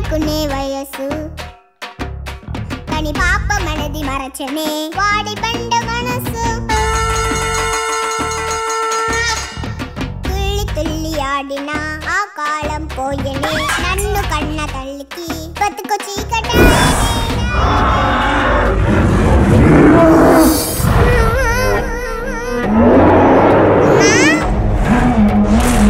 ఆడుకునే వయస్సు కానీ పాప మనది మరచనే వాడి బండ మనసు తుల్లి తుల్లి ఆడిన ఆ కాలం పోయనే నన్ను కన్న తల్లికి బతుకు చీకట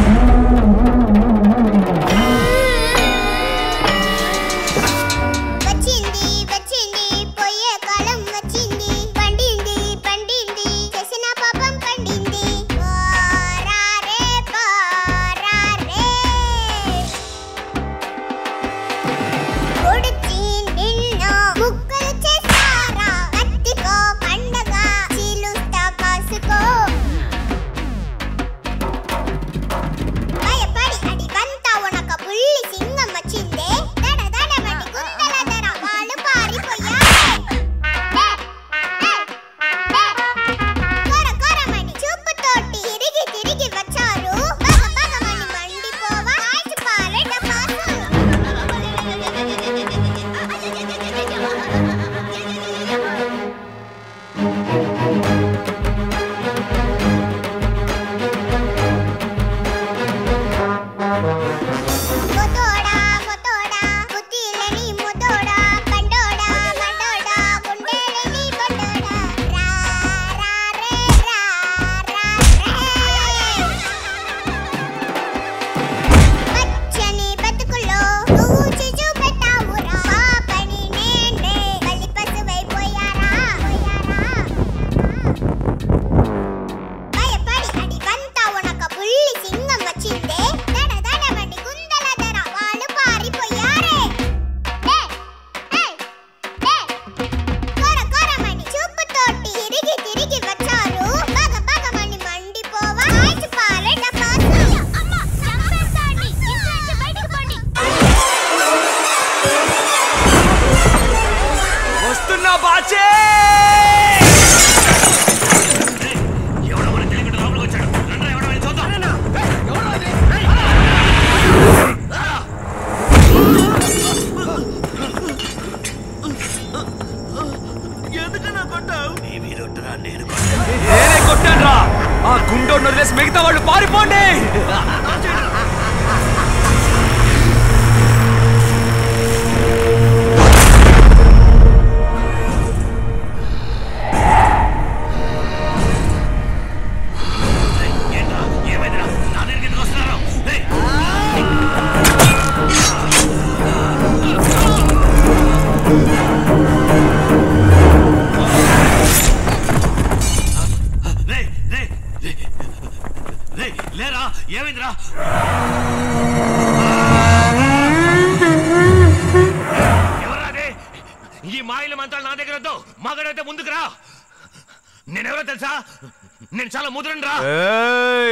వచ్చింది వచ్చింది పోయే కాలం వచ్చింది పండింది పండింది చేసిన పాపం పండింది పోరారే పోరారే పొడిచి నిన్ను ముక్కలు చేస్తారా కత్తికో పండగ చీలుస్తా కాసుకో భయపడి అడిగంతా ఉనక పుల్లి సింగం వచ్చిందే దడ దడబడి గుండెల ధర వాళ్ళు పారిపోయారే కొర కొరమని చూపుతోటి తిరిగి తిరిగి వచ్చారు బగ బగమని మండిపోవా ఆచి పారెట ముతోడా ముతోడా బుద్ధిలేని ముతోడా బండోడా బండోడా గుండెలేని బండోడా రా రా రే రా రా రే పచ్చని బతుకులో నువ్వు చిచ్చు పెట్టావురా పాపని నేనే కలిపసువైపోయారా భయపడి అడిగంతా ఉనక పుల్లి సింగం వచ్చిందే దడ దడబడి గుందల ధర వాళ్ళు పారిపోయారే ఏ, ఏ, ఏ. కొర కొరమని చూపుతోటి తిరిగి తిరిగి వచ్చారు బగ బగమని మండిపోవా ఆచి పారెట పాసు. అమ్మ, చంపేస్తాండి. ఇంట్లో నుంచి బయటికి పోండి. వస్తున్నా బాచే నేనే కొట్టానురా ఆ గుండోడు వదిలేసి మిగతా వాళ్ళు పారిపోండి లేరా ఏమైందిరా ఎవరాదే ఈ మాయల మంత్రాలు నా దగ్గర వద్దు మగడైతే ముందుకు రా నేనెవరో తెలుసా నేను చాలా ముదురని రా ఏయ్!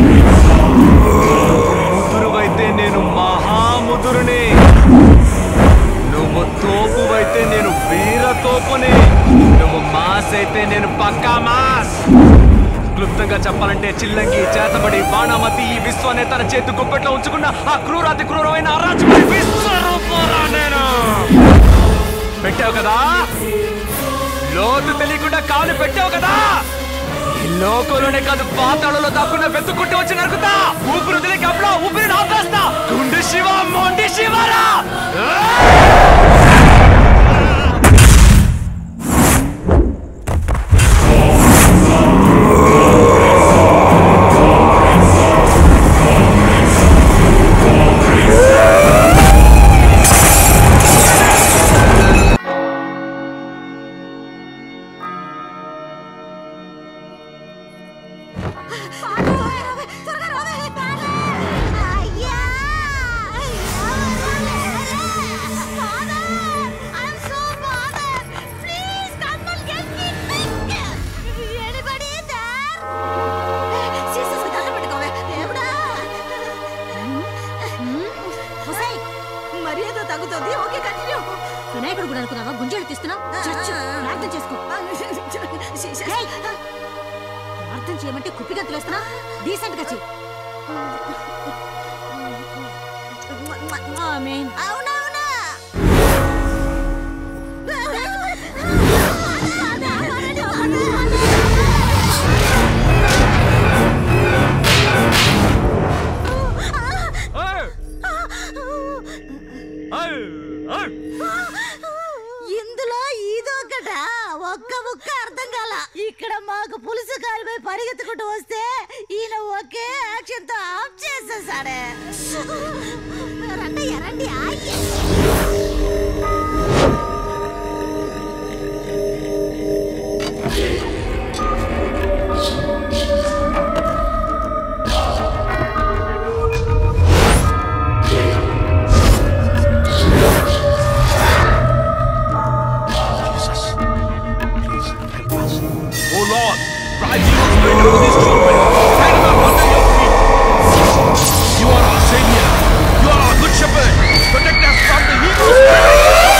ముదురువైతే నేను మహాముదురుని నువ్వు తోపువైతే నేను వీర తోపుని నువ్వు మాస్ అయితే నేను పక్కా మాస్ క్లుప్తంగా చెప్పాలంటే చిల్లంగి చేతబడి బాణామతి ఈ విశ్వాన్ని తన చేతి గుప్పెట్లో ఉంచుకున్న ఆ క్రూరాతి క్రూరమైన అరాచకుడి విశ్వరూపరా నేను పెట్టావు కదా లోతు తెలియకుండా కాలు పెట్టావు కదా ఈ లోకంలోనే కాదు పాతాళలో దాక్కున్న వెతుక్కుంటూ వచ్చి నరుకుతా ఊపిరి వదిలే గబ్బలా ఊపిరిని ఆపేస్తా గుండు శివ మొండి శివరా అయ్యా! మర్యాద తగ్గుతుంది ఓకే కంటిన్యూ వినాయకుడు కూడా అనుకున్నావా గుంజలు తీస్తున్నావు చచ్చు ప్రార్థన చేసుకో ఏయ్! ప్రార్థన చేయమంటే కుప్పిగంతులు వేస్తున్నా డీసెంట్ గా చెయ్యి ఆమేన్. అవునవును ఇందులో ఇదొకట ఒక్క ముక్క అర్థం కాల ఇక్కడ మాకు పులుసు కాలిపోయి పరిగెత్తుకుంటూ వస్తే ఈయన ఒకే యాక్షన్ తో ఆఫ్ చేసేసాడే రండి రండి ఆగి. Oh Lord, rise evil spirit over these children. Stand them up under your feet. You are our Savior. You are our good shepherd. Protect us from the evil spirit.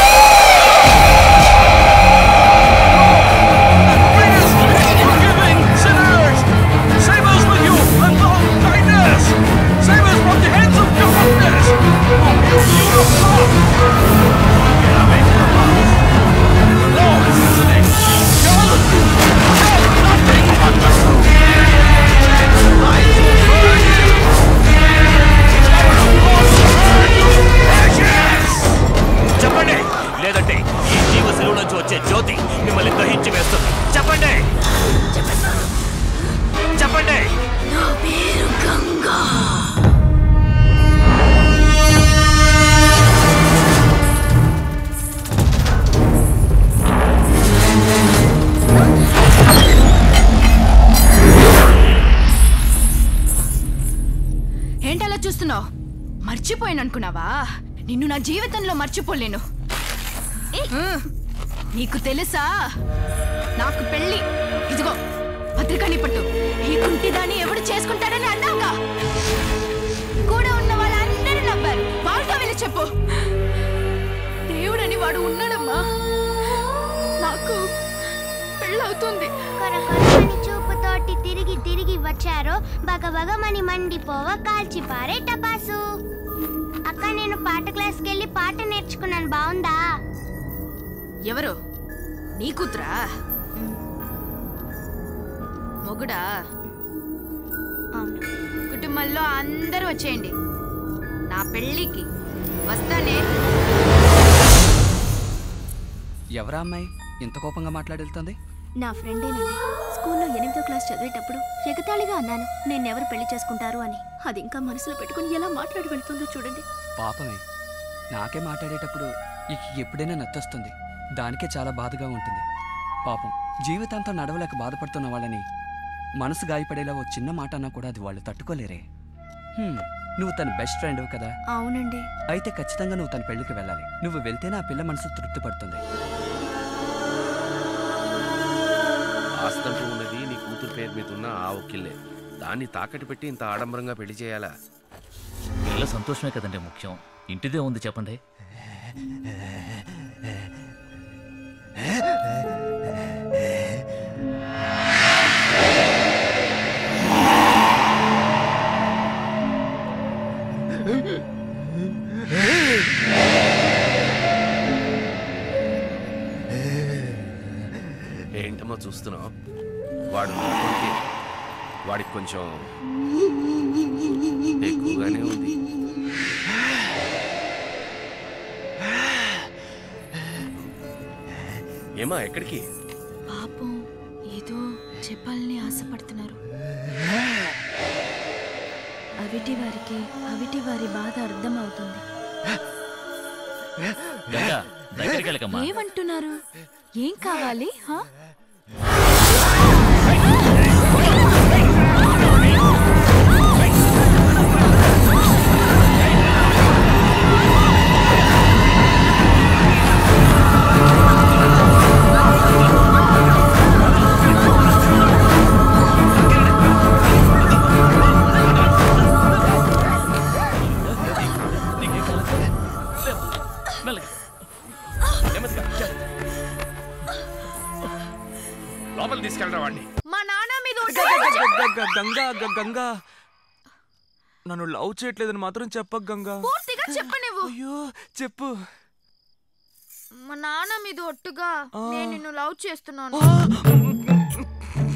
Bring us forgiving sinners. Save us with your unbound kindness. Save us from the hands of darkness. Oh, you beautiful God. Lord, listening. God, God, nothing but the truth. Light will burn you. Power of God will burn you. Ashes! చెప్పండి లేదంటే ఈ జీవ శిలువ నుంచి వచ్చే జ్యోతి మిమ్మల్ని దహించి వేస్తుంది చెప్పండి చెప్పండి ఏంటలా చూస్తున్నావు మర్చిపోయాను అనుకున్నావా నిన్ను నా జీవితంలో మర్చిపోలేను ఉమ్, నీకు తెలుసా నాకు పెళ్ళి ఇదిగో పత్రికని పట్టు ఈ కుంటిదాన్ని ఎవడు చేసుకుంటాడని అన్నావుగా కూడా ఉన్న వాళ్ళందరూ నవ్వారు వాళ్ళతో వెళ్ళి చెప్పు దేవుడని వాడు ఉన్నాడమ్మా నాకు పెళ్ళవుతుంది కొరకొరమని చూపుతోటి తిరిగి తిరిగి వచ్చారో బగబగమని మండిపోవ కాల్చిపారే టపాసు అక్క నేను పాట క్లాస్కి వెళ్ళి పాట నేర్చుకున్నాను బాగుందా ఎవరు నీ కూతురా మొగుడా అవును కుటుంబంలో అందరూ వచ్చేయండి నా పెళ్ళికి వస్తానే ఎవరా అమ్మాయి ఇంత కోపంగా మాట్లాడెళ్తుంది నా ఫ్రెండేనండి స్కూల్లో ఎనిమిదో క్లాస్ చదివేటప్పుడు ఎగతాళిగా అన్నాను నేనెవరు పెళ్లి చేసుకుంటారు అని అది ఇంకా మనసులో పెట్టుకుని ఎలా మాట్లాడి వెళ్తుందో చూడండి పాపమే నాకే మాట్లాడేటప్పుడు ఇక ఎప్పుడైనా నత్తొస్తుంది దానికే చాలా బాధగా ఉంటుంది పాపం జీవితాంతం నడవలేక బాధపడుతున్న వాళ్ళని మనసు గాయపడేలా ఓ చిన్న మాట అన్నా కూడా అది వాళ్ళు తట్టుకోలేరే హ్మ్, నువ్వు తన బెస్ట్ ఫ్రెండ్ కదా అవునండి అయితే ఖచ్చితంగా నువ్వు తన పెళ్లికి వెళ్ళాలి నువ్వు వెళ్తేనే ఆ పిల్ల మనసు తృప్తి పడుతుంది ఆస్తంటూ ఉన్నది నీ కూతురు పేరు మీద ఉన్న ఆ ఒక్కిల్లే దాన్ని తాకట్టు పెట్టి ఇంత ఆడంబరంగా పెళ్లి చేయాలా పిల్ల సంతోషమే కదండి ముఖ్యం ఇంటిదే ఉంది చెప్పండి ఏంటమ్మా చూస్తున్నావు వాడు నా కొడుకే. వాడికి కొంచెం ఎక్కువగానే ఉంది ఏమా ఎక్కడికి పాపం ఏదో చెప్పాలని ఆశపడుతున్నారు అవిటి వారికి అవిటి వారి బాధ అర్థం అవుతుంది గంగా దగ్గరికి వెళ్ళకమ్మా ఏమంటున్నారు ఏం కావాలి హా? మెల్లగా. నెమ్మదిగా లోపలికి తీసుకెళ్ళరా వాడిని మా నాన్న మీద ఒట్టు. గంగా గ- గంగా నన్ను లవ్ చేయట్లేదని మాత్రం చెప్పక గంగా పూర్తిగా చెప్పు నువ్వు అయ్యో చెప్పు మా నాన్న మీద ఒట్టుగా నేను నిన్ను లవ్ చేస్తున్నాను ఆ!